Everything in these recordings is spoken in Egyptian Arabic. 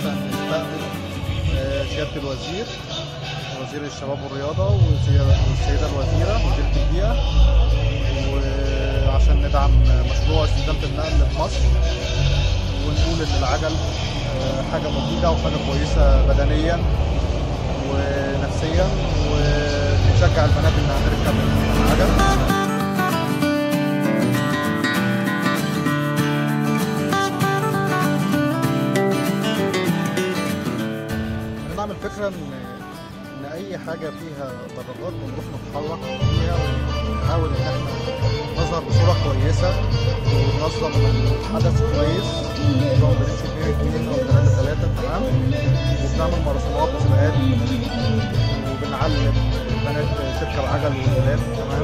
عشان نستقبل آه، سيادة الوزير وزير الشباب والرياضة والسيدة والسيدة الوزيرة وزيرة البيئة وعشان ندعم مشروع استدامة النقل في مصر ونقول إن العجل آه، حاجة مفيدة وحاجة كويسة بدنيا ونفسيا ونشجع البنات إنها تركب العجل احنا نعمل فكرة ان ان اي حاجة فيها ضربات بنروح نتحرك فيها ونحاول ان احنا نظهر بصورة كويسة وننظم الحدث كويس لو بنمشي فيها اتنين او ثلاثة ثلاثة تمام وبنعمل ماراثونات وسباقات وبنعلم البنات تركب عجل والولاد تمام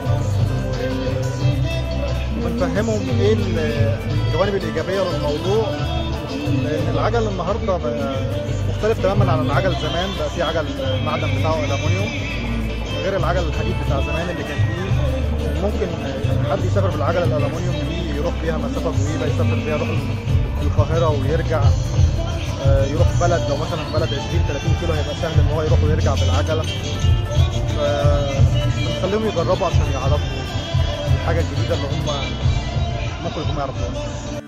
و- وبنفهمهم ايه الجوانب الايجابية للموضوع لان العجل النهارده بقى مختلف تماما عن العجل زمان بقى في عجل المعدن بتاعه الومنيوم غير العجل الحديد بتاع زمان اللي كان فيه ممكن حد يسافر بالعجله الالومنيوم دي يروح بيها مسافه طويله يسافر بيها يروح القاهره ويرجع آه، يروح بلد لو مثلا بلد 20 30 كيلو هيبقى سهل ان هو يروح ويرجع بالعجله فبنخليهم يجربوا عشان يعرفوا الحاجه الجديده اللي هم ممكن يكونوا ما يعرفوهاش